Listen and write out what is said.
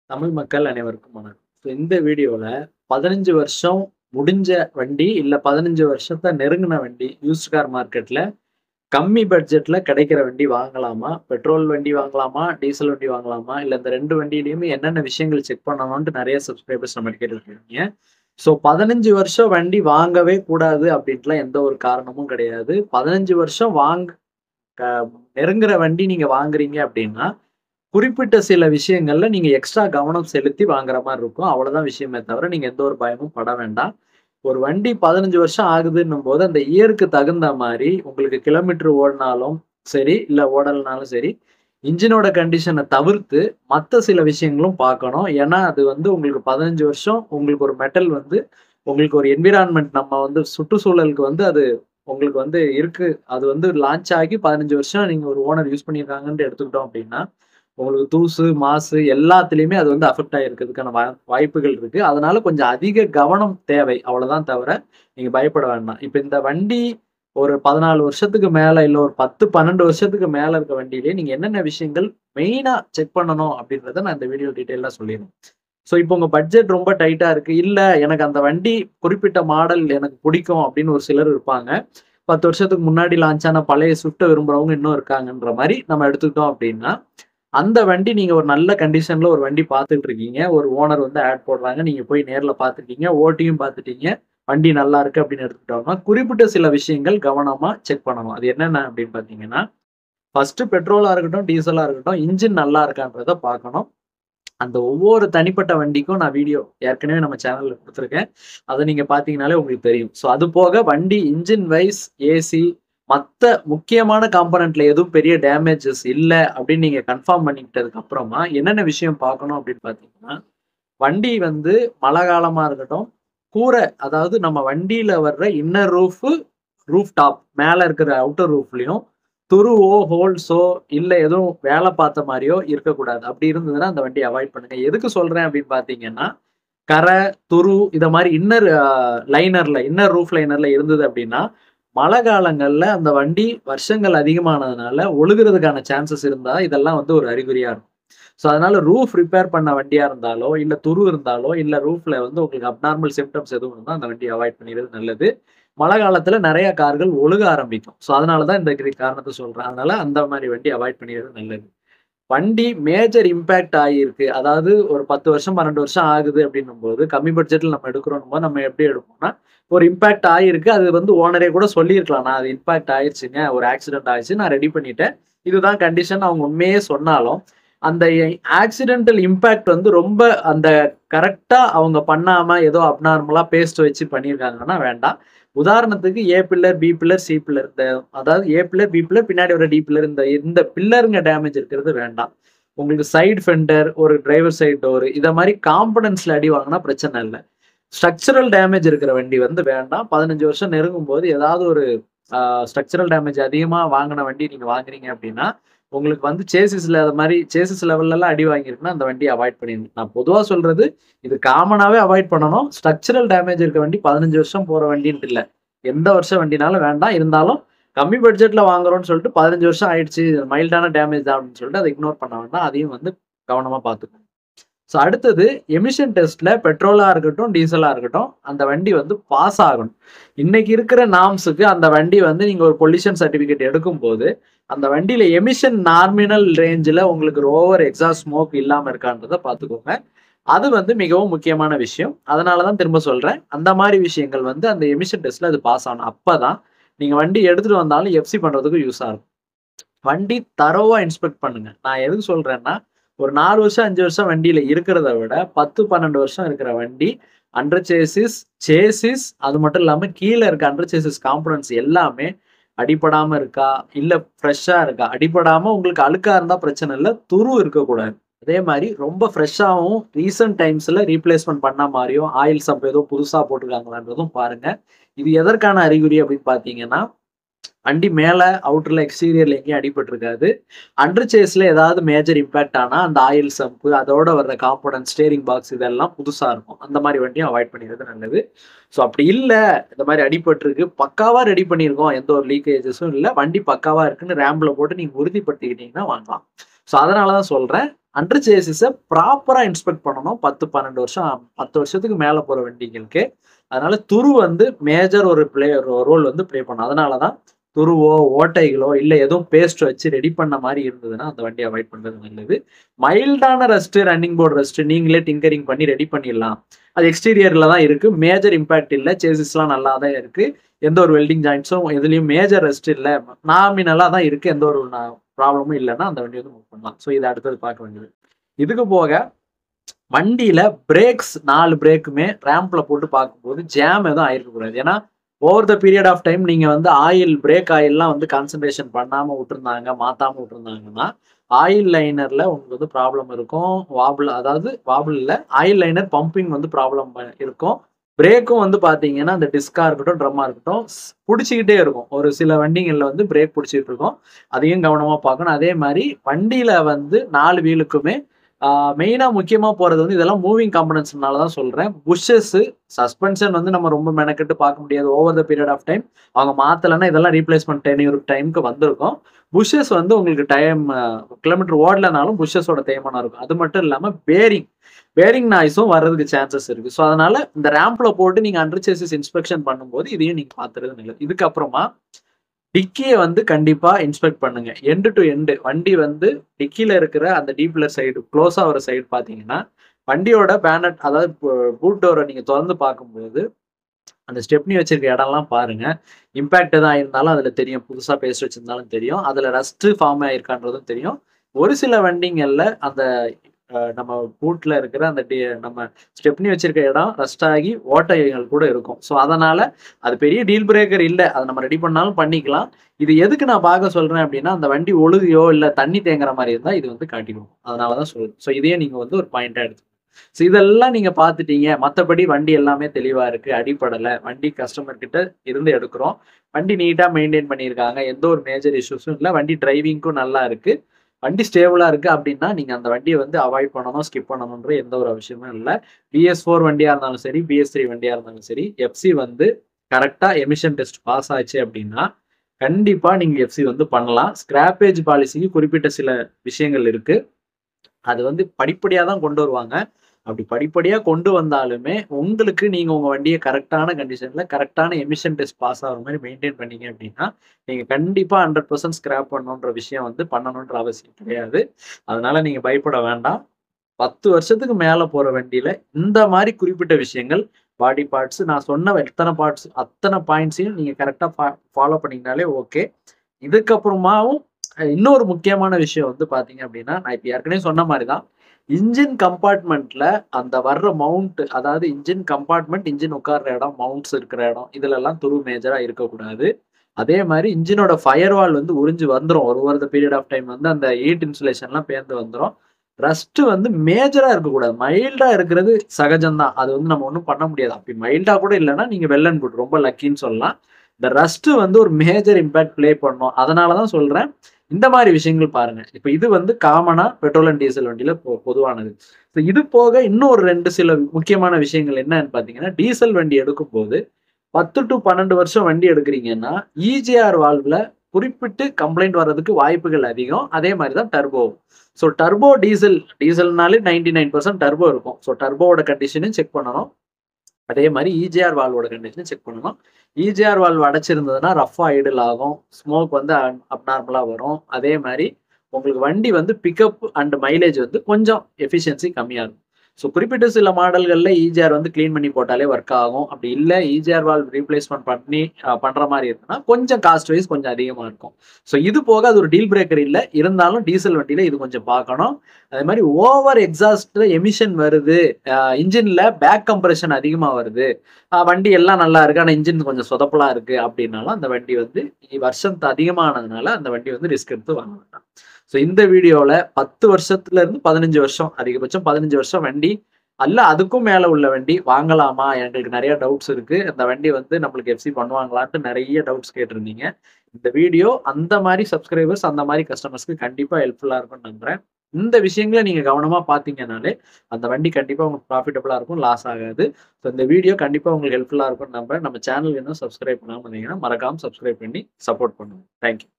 தமிழ் மக்கள் அனைவருக்கும் வணக்கம். ஸோ இந்த வீடியோல 15 வருஷம் முடிஞ்ச வண்டி, இல்ல 15 வருஷத்த நெருங்குன வண்டி, யூஸ்ட் கார் மார்க்கெட்ல கம்மி பட்ஜெட்ல கிடைக்கிற வண்டி வாங்கலாமா? பெட்ரோல் வண்டி வாங்கலாமா? டீசல் வண்டி வாங்கலாமா? இல்ல இந்த 2 வண்டியிலயுமே என்னென்ன விஷயங்கள் செக் பண்ணணும்ன்ட்டு நெறைய சப்ஸ்கிரைபர்ஸ் நம்மட்ட கேட்டுருக்கீங்க. ஸோ 15 வருஷம் வண்டி வாங்கவே கூடாது அப்படின்ட்டுலாம் எந்த ஒரு காரணமும் கிடையாது. 15 வருஷம் வாங்க க நெருங்குற வண்டி நீங்க வாங்குறீங்க அப்படின்னா, குறிப்பிட்ட சில விஷயங்கள்ல நீங்க எக்ஸ்ட்ரா கவனம் செலுத்தி வாங்குற மாரி இருக்கும். அவ்வளோதான் விஷயமே தவிர, நீங்க எந்த ஒரு பயமும் பட வேண்டாம். ஒரு வண்டி 15 வருஷம் ஆகுதுன்னும்போது, அந்த இயருக்கு தகுந்த மாரி உங்களுக்கு கிலோமீட்டர் ஓடுனாலும் சரி, இல்ல ஓடலனாலும் சரி, இன்ஜினோட கண்டிஷன தவிர்த்து மத்த சில விஷயங்களும் பார்க்கணும். ஏன்னா, அது வந்து உங்களுக்கு 15 வருஷம் உங்களுக்கு ஒரு மெட்டல் வந்து உங்களுக்கு ஒரு என்விரான்மென்ட் நம்ம வந்து சுற்றுச்சூழலுக்கு வந்து அது உங்களுக்கு வந்து இருக்கு. அது வந்து லான்ச் ஆகி 15 வருஷம் நீங்க ஒரு ஓனர் யூஸ் பண்ணியிருக்காங்கன்ட்டு எடுத்துக்கிட்டோம் அப்படின்னா, உங்களுக்கு தூசு, மாசு எல்லாத்துலயுமே அது வந்து அஃபெக்ட் ஆயிருக்கிறதுக்கான வா வாய்ப்புகள் இருக்கு. அதனால கொஞ்சம் அதிக கவனம் தேவை. அவ்வளோதான் தவிர, நீங்க பயப்பட வேண்டாம். இப்ப இந்த வண்டி ஒரு 14 வருஷத்துக்கு மேல, இல்ல ஒரு 10, 12 வருஷத்துக்கு மேல இருக்க வண்டியிலேயே நீங்க என்னென்ன விஷயங்கள் மெயினா செக் பண்ணணும் அப்படின்றத நான் இந்த வீடியோ டீட்டெயிலா சொல்லிருவேன். ஸோ இப்போ உங்க பட்ஜெட் ரொம்ப டைட்டா இருக்கு. இல்ல எனக்கு அந்த வண்டி குறிப்பிட்ட மாடல் எனக்கு பிடிக்கும் அப்படின்னு ஒரு சிலர் இருப்பாங்க. 10 வருஷத்துக்கு முன்னாடி லான்ச் ஆன பழைய ஸ்விஃப்ட்ட விரும்புறவங்க இன்னும் இருக்காங்கன்ற மாரி நம்ம எடுத்துக்கிட்டோம் அப்படின்னா, அந்த வண்டி நீங்க ஒரு நல்ல கண்டிஷன்ல ஒரு வண்டி பார்த்துட்டு இருக்கீங்க. ஒரு ஓனர் வந்து ஆட் போடுறாங்க. நீங்க போய் நேர்ல பார்த்துட்டீங்க. ஓட்டியும் பார்த்துட்டீங்க. வண்டி நல்லா இருக்கு அப்படின்னு எடுத்துக்கிட்டோம்னா, குறிப்பிட்ட சில விஷயங்கள் கவனமா செக் பண்ணணும். அது என்னென்ன அப்படின்னு பார்த்தீங்கன்னா, ஃபர்ஸ்ட்டு பெட்ரோலா இருக்கட்டும், டீசலா இருக்கட்டும், இன்ஜின் நல்லா இருக்கான்றத பார்க்கணும். அந்த ஒவ்வொரு தனிப்பட்ட வண்டிக்கும் நான் வீடியோ ஏற்கனவே நம்ம சேனல்ல குடுத்துருக்கேன். அத நீங்க பார்த்தீங்கனாலே உங்களுக்கு தெரியும். ஸோ அது போக வண்டி இன்ஜின் வைஸ், ஏசி மத்த முக்கியமான காம்போனன்ட்ல எதுவும் பெரிய டேமேஜஸ் இல்ல அப்படின்னு நீங்க கன்ஃபார்ம் பண்ணிக்கிட்டதுக்கு அப்புறமா, என்னென்ன விஷயம் பார்க்கணும் அப்படின்னு பார்த்தீங்கன்னா, வண்டி வந்து மழை காலமா இருக்கட்டும், கூரை அதாவது நம்ம வண்டியில வர்ற இன்னர் ரூஃபு, ரூஃப் டாப் மேல இருக்கிற அவுட்டர் ரூஃப்லயும் துருவோ, ஹோல்ஸோ இல்ல எதுவும் வேலை பார்த்த மாரியோ இருக்கக்கூடாது. அப்படி இருந்ததுன்னா அந்த வண்டிய அவாய்ட் பண்ணுங்க. எதுக்கு சொல்றேன் அப்படின்னு பார்த்தீங்கன்னா, கரை, துரு இத மாரி இன்னர் அ லைனர்ல இன்னர் ரூஃப் லைனர்ல இருந்தது அப்படின்னா, மழை காலங்கள்ல அந்த வண்டி வருஷங்கள் அதிகமானதுனால ஒழுகுறதுக்கான சான்சஸ் இருந்தா, இதெல்லாம் வந்து ஒரு அறிகுறியா இருக்கும். ஸோ அதனால ரூஃப் ரிப்பேர் பண்ண வண்டியா இருந்தாலோ, இல்ல துரு இருந்தாலோ, இல்ல ரூஃப்ல வந்து உங்களுக்கு அப்நார்மல் சிம்ப்டம்ஸ் எதுவும் இருந்தா அந்த வண்டிய அவாய்ட் பண்ணிறது நல்லது. மழை காலத்துல நெறைய கார்கள் ஒழுக ஆரம்பிக்கும். ஸோ அதனால தான் இந்த கிரி காரணத்த சொல்றேன். அதனால அந்த மாரி வண்டி அவாய்ட் பண்ணிறது நல்லது. வண்டி மேஜர் இம்பாக்ட் ஆகியிருக்கு. அதாவது ஒரு 10 வருஷம், 12 வருஷம் ஆகுது அப்படின்னும்போது, கம்மி பட்ஜெட்ல நம்ம எடுக்கிறோம்னும்போது நம்ம எப்படி எடுப்போம்னா, ஒரு இம்பாக்ட் ஆகியிருக்கு. அது வந்து ஓனரே கூட சொல்லியிருக்கலாம். நான் அது இம்பாக்ட் ஆயிருச்சுங்க. ஒரு ஆக்சிடென்ட் ஆயிருச்சு. நான் ரெடி பண்ணிட்டேன். இதுதான் கண்டிஷன் அவங்க உண்மையே சொன்னாலும், அந்த எ ஆக்சிடென்டல் இம்பாக்ட் வந்து ரொம்ப அந்த கரெக்ட்டா அவங்க பண்ணாம ஏதோ அப்நார்மலா பேஸ்ட் வச்சு பண்ணியிருக்காங்கன்னா வேண்டாம். உதாரணத்துக்கு A pillar, B pillar, C pillar இந்த அதாவது ஏ பில்லர், பி பில்லர் பின்னாடி வர டி பில்லர் இந்த இந்த பில்லருங்க டேமேஜ் இருக்கிறது வேண்டாம். உங்களுக்கு சைட் ஃபெண்டர், ஒரு டிரைவர் சைட் டோர் இத மாரி காம்போனன்ட்ஸ்ல அடி வாங்குனா பிரச்சனை இல்ல. ஸ்ட்ரக்சரல் டேமேஜ் இருக்கிற வண்டி வந்து வேண்டாம். 15 வருஷம் நெருங்கும்போது ஏதாவது ஒரு அ ஸ்ட்ரக்சரல் டேமேஜ் அதிகமா வாங்குன வண்டி நீங்க வாங்குறீங்க அப்படின்னா, உங்களுக்கு வந்து சேசிஸ்ல அது மாரி சேசிஸ் லெவல்லலாம் அடி வாங்கியிருக்குன்னா, அந்த வண்டிய அவாய்ட் பண்ணிருங்க. நான் பொதுவா சொல்றது, இது காமனாவே அவாய்ட் பண்ணணும். ஸ்ட்ரக்சரல் டேமேஜ் இருக்க வண்டி 15 வருஷம் போற வண்டின்ட்டு இல்ல. எந்த வருஷம் வண்டினாலும் வேண்டாம். இருந்தாலும் கம்மி பட்ஜெட்ல வாங்குறோம்னு சொல்லிட்டு 15 வருஷம் ஆயிடுச்சு. மைல்டான டேமேஜ் தான் அப்படின்னு சொல்லிட்டு அத இக்னோர் பண்ண வேண்டாம். அதையும் வந்து கவனமா பார்த்துக்கணும். ஸோ அடுத்தது எமிஷன் டெஸ்ட்ல பெட்ரோலா இருக்கட்டும், டீசலா இருக்கட்டும், அந்த வண்டி வந்து பாஸ் ஆகணும். இன்னைக்கு இருக்கிற நார்ம்ஸ்க்கு அந்த வண்டி வந்து நீங்க ஒரு பொல்யூஷன் சர்டிபிகேட் எடுக்கும்போது, அந்த வண்டியில எமிஷன் நார்மினல் ரேஞ்சுல உங்களுக்கு ஓவர் எக்ஸாஸ்ட் ஸ்மோக் இல்லாம இருக்கான்றத பார்த்துக்கோங்க. அது வந்து மிகவும் முக்கியமான விஷயம். அதனால தான் திரும்ப சொல்றேன். அந்த மாரி விஷயங்கள் வந்து அந்த எமிஷன் டெஸ்ட்ல அது பாஸ் ஆகணும். அப்பதான் நீங்க வண்டி எடுத்துட்டு வந்தாலும் எஃப்சி பண்றதுக்கு யூஸா இருக்கும். வண்டி தரோவா இன்ஸ்பெக்ட் பண்ணுங்க. நான் எதுக்கு சொல்றேன்னா, ஒரு 4 வருஷம், 5 வருஷம் வண்டியில இருக்கிறத விட 10, 12 வருஷம் இருக்கிற வண்டி அண்டர் சேசிஸ், சேசிஸ் அது மட்டும் இல்லாம கீழ இருக்க அண்டர் சேசிஸ் காம்போனன்ட்ஸ் எல்லாமே அடிபடாம இருக்கா? இல்ல ஃப்ரெஷ்ஷா இருக்கா? அடிபடாம உங்களுக்கு அழுக்கா இருந்தா பிரச்சனை இல்ல. துரு இருக்கக்கூடாது. அதே மாரி ரொம்ப ஃப்ரெஷ்ஷாவும் ரீசென்ட் டைம்ஸ்ல ரீப்ளேஸ்மென்ட் பண்ண மாரியும், ஆயில் சம்ப் ஏதோ புதுசா போட்டுருக்காங்களான்றதும் பாருங்க. இது எதற்கான அறிகுறி அப்படின்னு பார்த்தீங்கன்னா, வண்டி மேல அவுட்டர்ல எக்ஸ்டீரியர்ல எங்கேயும் அடிபட்டுருக்காது. அண்டர் சேஸ்ல ஏதாவது மேஜர் இம்பாக்ட் ஆனா, அந்த ஆயில் சம்ப் அதோட வர்ற காம்போனன்ட், ஸ்டீரிங் பாக்ஸ் இதெல்லாம் புதுசா இருக்கும். அந்த மாரி வண்டிய அவாய்ட் பண்ணிறது நல்லது. ஸோ அப்படி இல்ல, இந்த மாரி அடிபட்டுருக்கு. பக்காவா ரெடி பண்ணியிருக்கோம். எந்த ஒரு லீக்கேஜஸும் இல்ல. வண்டி பக்காவா இருக்குன்னு ரேம்ப்ல போட்டு நீங்க உறுதிப்படுத்திக்கிட்டீங்கன்னா வாங்கலாம். ஸோ அதனால தான் சொல்கிறேன் அண்டர் சேசிஸை ப்ராப்பராக இன்ஸ்பெக்ட் பண்ணணும் பத்து பன்னெண்டு வருஷம் பத்து வருஷத்துக்கு மேலே போகிற வண்டிங்களுக்கு அதனால துரு வந்து மேஜர் ஒரு பிளே ரோல் வந்து ப்ளே பண்ணும் அதனால தான் துருவோ ஓட்டைகளோ இல்லை எதுவும் பேஸ்ட் வச்சு ரெடி பண்ண மாதிரி இருந்ததுன்னா அந்த வண்டியை அவாய்ட் பண்ணுறது நல்லது மைல்டான ரெஸ்ட் ரன்னிங் போர்டு ரெஸ்ட் நீங்களே டிங்கரிங் பண்ணி ரெடி பண்ணிடலாம் அது எக்ஸ்டீரியரில் தான் இருக்கு மேஜர் இம்பாக்ட் இல்லை சேசிஸ்லாம் நல்லா தான் இருக்கு எந்த ஒரு வெல்டிங் ஜாயின்ஸும் எதுலேயும் மேஜர் ரெஸ்ட் இல்லை நாமினலாக தான் இருக்கு எந்த ஒரு ப்ராப்ளமும் இல்லைன்னா அந்த வண்டி வந்து மூவ் பண்ணலாம் ஸோ இதை அடுத்தது பார்க்க வேண்டியது இதுக்கு போக வண்டியில பிரேக்ஸ் நாலு பிரேக்குமே ரேம்ப்ல போட்டு பார்க்கும்போது ஜாம் எதுவும் ஆயிருக்கக்கூடாது ஏன்னா over the period of time நீங்க வந்து ஆயில் பிரேக் ஆயில்லாம் வந்து கான்சன்ட்ரேஷன் பண்ணாம விட்டுருந்தாங்க மாத்தாம விட்டுருந்தாங்கன்னா ஆயில் லைனர்ல உங்களுக்கு வந்து ப்ராப்ளம் இருக்கும் வாபிள் அதாவது வாபிள் இல்லை ஆயில் லைனர் பம்பிங் வந்து ப்ராப்ளம் இருக்கும் பிரேக்கும் வந்து பாத்தீங்கன்னா அந்த டிஸ்கா இருக்கட்டும் ட்ரம்மா இருக்கட்டும் பிடிச்சிக்கிட்டே இருக்கும் ஒரு சில வண்டிகளில் வந்து பிரேக் பிடிச்சிட்டு இருக்கும் அதையும் கவனமா பார்க்கணும் அதே மாதிரி வண்டியில வந்து நாலு வீலுக்குமே மெயினாக முக்கியமாக போகிறது வந்து இதெல்லாம் மூவிங் காம்பனன்ஸ்னால தான் சொல்கிறேன் புஷ்ஷஸ் சஸ்பென்ஷன் வந்து நம்ம ரொம்ப மெனக்கெட்டு பார்க்க முடியாது over the period of time அவங்க மாற்றலைன்னா இதெல்லாம் ரீப்ளேஸ்மெண்ட் டென் டைமுக்கு வந்திருக்கும் புஷ்ஷஸ் வந்து உங்களுக்கு டைம் கிலோமீட்டர் ஓடலனாலும் புஷ்ஷஸோட தேய்மானம் இருக்கும் அது மட்டும் இல்லாமல் பேரிங் பேரிங் நாய்ஸும் வர்றதுக்கு சான்சஸ் இருக்கு ஸோ அதனால இந்த ரேம்ப்ல போட்டு நீங்க அண்டர் சேசிஸ் இன்ஸ்பெக்ஷன் பண்ணும்போது இதையும் நீங்க பாத்துறது நல்லது இதுக்கப்புறமா டிக்கியை வந்து கண்டிப்பா இன்ஸ்பெக்ட் பண்ணுங்க எண்டு டு எண்டு வண்டி வந்து டிக்கில இருக்கிற அந்த டீப்லர் சைடு க்ளோஸ் ஆகிற சைடு பாத்தீங்கன்னா வண்டியோட பேனட் அதாவது பூட் டோரை நீங்க திறந்து பார்க்கும்போது அந்த ஸ்டெப்னி வச்சிருக்க இடம்லாம் பாருங்க இம்பாக்ட் எதாவது இருந்தாலும் அதுல தெரியும் புதுசா பேஸ்ட் வச்சிருந்தாலும் தெரியும் அதுல ரஸ்ட் ஃபார்ம் ஆயிருக்கான்றதும் தெரியும் ஒரு சில வண்டிங்கள்ல அந்த நம்ம பூட்ல இருக்கிற அந்த நம்ம ஸ்டெப்னி வச்சிருக்க இடம் ரஸ்ட் ஆகி ஓட்டைகள் கூட இருக்கும் ஸோ அதனால அது பெரிய டீல் பிரேக்கர் இல்லை அதை நம்ம ரெடி பண்ணாலும் பண்ணிக்கலாம் இது எதுக்கு நான் பார்க்க சொல்றேன் அப்படின்னா அந்த வண்டி ஒழுகையோ இல்லை தண்ணி தேங்குற மாதிரி இருந்தால் இது வந்து காட்டிடும் அதனால தான் சொல்றேன் ஸோ இதையே நீங்க வந்து ஒரு பாயிண்டா எடுத்து ஸோ இதெல்லாம் நீங்க பார்த்துட்டீங்க மற்றபடி வண்டி எல்லாமே தெளிவா இருக்கு அடிப்படலை வண்டி கஸ்டமர் கிட்ட இருந்து எடுக்கிறோம் வண்டி நீட்டா மெயின்டைன் பண்ணியிருக்காங்க எந்த ஒரு மேஜர் இஷ்யூஸும் இல்லை வண்டி டிரைவிங்க்கும் நல்லா இருக்கு வண்டி ஸ்டேபிளா இருக்கு அப்படின்னா நீங்க அந்த வண்டியை வந்து அவாய்ட் பண்ணணும் ஸ்கிப் பண்ணணுன்ற எந்த ஒரு அவசியமும் இல்லை பிஎஸ் ஃபோர் வண்டியா இருந்தாலும் சரி பிஎஸ் த்ரீ வண்டியா இருந்தாலும் சரி எஃப்சி வந்து கரெக்டா எமிஷன் டெஸ்ட் பாஸ் ஆச்சு அப்படின்னா கண்டிப்பா நீங்க எஃப்சி வந்து பண்ணலாம் ஸ்கிராப்பேஜ் பாலிசிக்கு குறிப்பிட்ட சில விஷயங்கள் இருக்கு அது வந்து படிப்படியா தான் கொண்டு வருவாங்க அப்படி படிப்படியா கொண்டு வந்தாலுமே உங்களுக்கு நீங்க உங்க வண்டியை கரெக்டான கண்டிஷன்ல கரெக்டான எமிஷன் டெஸ்ட் பாஸ் ஆகிற மாதிரி மெயின்டைன் பண்ணீங்க அப்படின்னா நீங்க கண்டிப்பா ஹண்ட்ரட் பர்சன்ட் ஸ்கிராப் பண்ணணுன்ற விஷயம் வந்து பண்ணணுன்ற அவசியம் கிடையாது அதனால நீங்க பயப்பட வேண்டாம் பத்து வருஷத்துக்கு மேல போற வண்டியில இந்த மாதிரி குறிப்பிட்ட விஷயங்கள் பாடி பார்ட்ஸ் நான் சொன்ன எத்தனை பார்ட்ஸ் அத்தனை பாயிண்ட்ஸையும் நீங்க கரெக்டா ஃபாலோ பண்ணீங்கனாலே ஓகே இதுக்கப்புறமாவும் இன்னொரு முக்கியமான விஷயம் வந்து பாத்தீங்க அப்படின்னா நான் இப்போ ஏற்கனவே சொன்ன மாதிரி தான் இன்ஜின் கம்பார்ட்மெண்ட்ல அந்த வர்ற மவுண்ட் அதாவது இன்ஜின் கம்பார்ட்மெண்ட் இன்ஜின் உட்கார்ற இடம் மவுண்ட்ஸ் இருக்கிற இடம் இதுல எல்லாம் துரு மேஜரா இருக்கக்கூடாது அதே மாதிரி இன்ஜினோட ஃபயர் வால் வந்து உறிஞ்சு வந்துடும் ஒரு வருட பீரியட் ஆஃப் டைம் வந்து அந்த ஹீட் இன்சுலேஷன்லாம் பேர்ந்து வந்துடும் ரஸ்ட் வந்து மேஜரா இருக்கக்கூடாது மைல்டா இருக்கிறது சகஜம்தான் அது வந்து நம்ம ஒன்றும் பண்ண முடியாது அப்படி மைல்டா கூட இல்லைன்னா நீங்க வெல் அண்ட் குட் ரொம்ப லக்கின்னு சொல்லலாம் இந்த ரஸ்ட் வந்து ஒரு மேஜர் இம்பாக்ட் பிளே பண்ணும் அதனாலதான் சொல்றேன் இந்த மாதிரி விஷயங்கள் பாருங்க இப்போ இது வந்து காமனா பெட்ரோல் அண்ட் டீசல் வண்டியில பொதுவானது ஸோ இது போக இன்னும் ஒரு ரெண்டு சில முக்கியமான விஷயங்கள் என்னன்னு பார்த்தீங்கன்னா டீசல் வண்டி எடுக்கும் போது பத்து டு பன்னெண்டு வருஷம் வண்டி எடுக்கிறீங்கன்னா இஜிஆர் வால்வ்ல குறிப்பிட்டு கம்ப்ளைண்ட் வர்றதுக்கு வாய்ப்புகள் அதிகம் அதே மாதிரி தான் டர்போ ஸோ டர்போ டீசல் டீசல்னாலே நைன்டி நைன் பர்சன்ட் டர்போ இருக்கும் ஸோ டர்போவோட கண்டிஷனையும் செக் பண்ணணும் அதே மாதிரி இஜிஆர் வால்வோட கண்டிஷனை செக் பண்ணணும் இஜிஆர் வால்வ் அடைச்சிருந்ததுன்னா ரஃபா ஐடில் ஆகும் ஸ்மோக் வந்து அப்நார்மலாக வரும் அதே மாதிரி உங்களுக்கு வண்டி வந்து பிக்கப் அண்ட் மைலேஜ் வந்து கொஞ்சம் எஃபிஷியன்சி கம்மியாக இருக்கும் ஸோ குறிப்பிட்ட சில மாடல்களில் இஜிஆர் வந்து க்ளீன் பண்ணி போட்டாலே ஒர்க் ஆகும் அப்படி இல்லை இஜிஆர் வால்வ் ரீப்ளேஸ்மெண்ட் பண்ணி பண்ணுற மாதிரி இருக்குன்னா கொஞ்சம் காஸ்ட் வைஸ் கொஞ்சம் அதிகமாக இருக்கும் ஸோ இது போக அது ஒரு டீல் பிரேக்கர் இல்லை இருந்தாலும் டீசல் வண்டியில் இது கொஞ்சம் பார்க்கணும் அதே மாதிரி ஓவர் எக்ஸாஸ்ட்ல எமிஷன் வருது இன்ஜின்ல பேக் கம்ப்ரெஷன் அதிகமாக வருது வண்டி எல்லாம் நல்லா இருக்கு ஆனால் இன்ஜின் கொஞ்சம் சொதப்பலா இருக்கு அப்படின்னாலும் அந்த வண்டி வந்து வருஷம் அதிகமானதுனால அந்த வண்டி வந்து ரிஸ்க் எடுத்து வாங்க வேண்டாம் ஸோ இந்த வீடியோவில் பத்து வருஷத்துல இருந்து பதினஞ்சு வருஷம் அதிகபட்சம் பதினஞ்சு வருஷம் வண்டி அல்ல அதுக்கும் மேலே உள்ள வண்டி வாங்கலாமா எங்களுக்கு நிறைய டவுட்ஸ் இருக்கு அந்த வண்டி வந்து நம்மளுக்கு எஃப்சி பண்ணுவாங்களான்ட்டு நிறைய டவுட்ஸ் கேட்டிருந்தீங்க இந்த வீடியோ அந்த மாதிரி சப்ஸ்கிரைபர்ஸ் அந்த மாதிரி கஸ்டமர்ஸ்க்கு கண்டிப்பாக ஹெல்ப்ஃபுல்லாக இருக்கும்னு நம்புறேன் இந்த விஷயங்களை நீங்க கவனமா பாத்தீங்கனாலே அந்த வண்டி கண்டிப்பா உங்களுக்கு ப்ராஃபிட்டபுளா இருக்கும் லாஸ் ஆகாது ஸோ இந்த வீடியோ கண்டிப்பா உங்களுக்கு ஹெல்ப்ஃபுல்லா இருக்கும் நம்புறேன் நம்ம சேனல் இன்னும் சப்ஸ்கிரைப் பண்ணாம இருந்தீங்கன்னா மறக்காம சப்ஸ்கிரைப் பண்ணி சப்போர்ட் பண்ணுங்க தேங்க்யூ